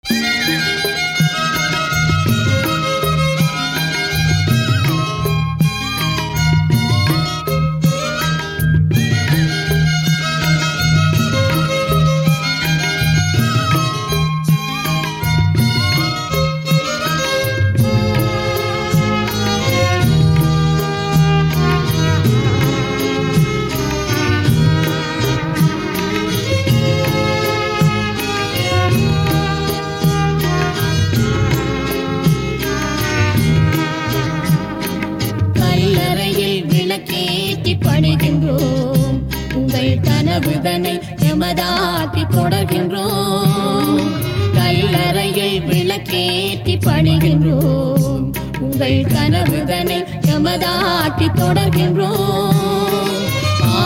கல்லறையில் விளக்கேற்றி பணிகின்றோம் உங்கள் கனவுதனை எமதாக்கி தொடர்கின்றோம் கல்லறையில் விளக்கேற்றி பணிகின்றோம் உங்கள் கனவுதனை எமதாக்கி தொடர்கின்றோம் ஆ,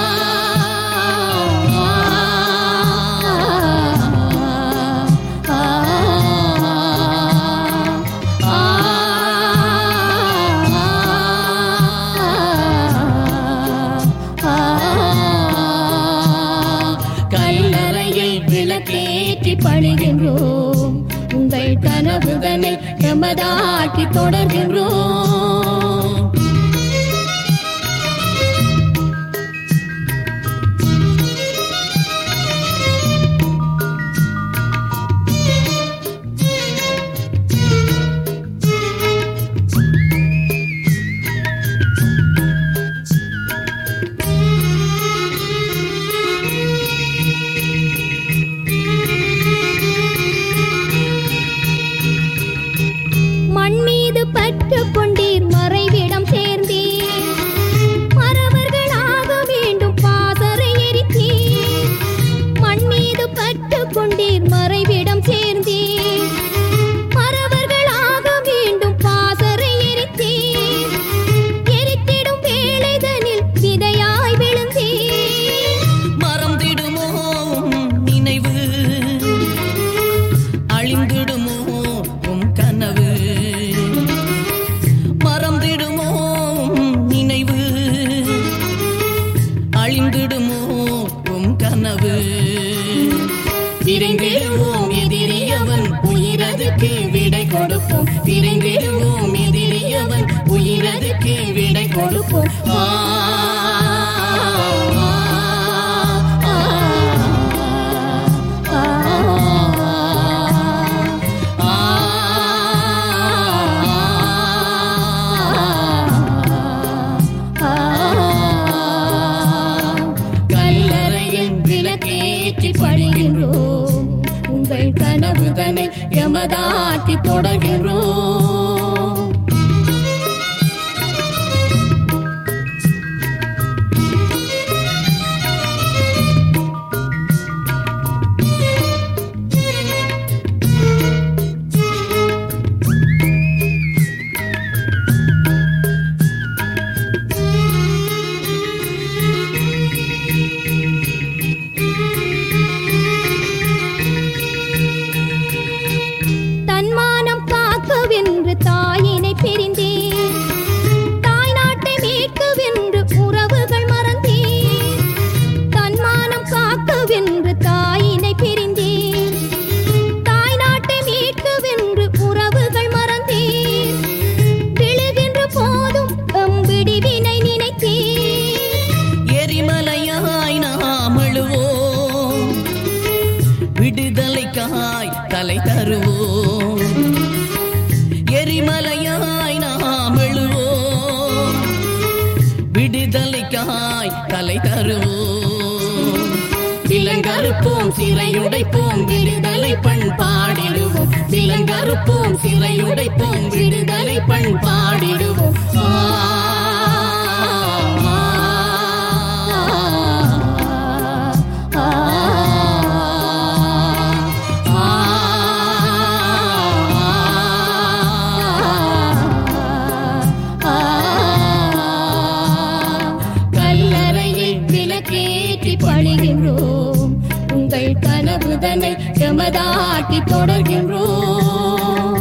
ஆ, ஆ, கல்லறையில் விளக்கேற்றி பணிகின்றோம் உங்கள் கனவுதனை எமதாக்கி தொடர்கின்றோம் மண் மீது பற்று கொண்டீர் மறைவிடம் சேர்ந்தீர் மறவர்களாக வேண்டும் பாசறை எரித்தீர் மண் மீது பற்று கொண்டீர் மறைவிடம் சேர்ந்தீர் மறவர்களாக வேண்டும் பாசறை எரித்தீர் எரித்திடும் வேளைதனில் விதையாய் விழுந்தீர் மறந்திடுமோ உம் நினைவு அழிந்திடுமோ உம் கனவு மறந்திடுமோ உம் நினைவு அழிந்திடுமோ உம் கனவு விரைந்திடுவோம் எதிரியவன் உயிரதுக்கு விடை கொடுப்போம் விரைந்திடுவோம் எதிரியவன் உயிரதுக்கு விடை கொடுப்போம் ஆ, ஆ, ஆ, ஆ, கல்லறையில் விளக்கேற்றி பணிகின்றோம் உங்கள் கனவுதனை எமதாக்கி தொடர்கின்றோம் தன்மானம் காக்கவென்று தாயினை பிரிந்தேன் தாய் நாட்டை மீட்கவென்று உறவுகள் மறந்தேன் தன்மானம் காக்கவென்று தாயினை பிரிந்தேன் தாய் நாட்டை மீட்கவென்று உறவுகள் மறந்தேன் விழுகின்ற போதும் எம் விடிவினை நினைத்தேன் எரிமலையாய் நாம் அழுவோம் விடுதலைக்காய் தலை தருவோம் எரிமலையாய் நாம் எழுவோம் விடுதலைக்காய் தலை தருவோம் விலங்கறுப்போம் சிறையுடைப்போம் விடுதலை பண்பாடிடுவோம் விலங்கறுப்போம் சிறையுடைப்போம் விடுதலை பண்பாடிடுவோம் ஆ, ஆ, ஆ, ஆ, ஆ, கல்லறையில் விளக்கேற்றி பணிகின்றோம் உங்கள் கனவுதனை எமதாக்கி தொடர்கின்றோம்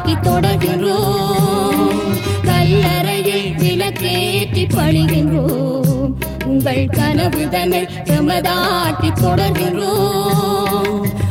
சமதாட்டி தொடர்கின்றோம் கல்லறையில் விளக்கேற்றி பழிகின்றோம் உங்கள் கனவு தன்னை சமதாட்டி தொடர்கின்றோம்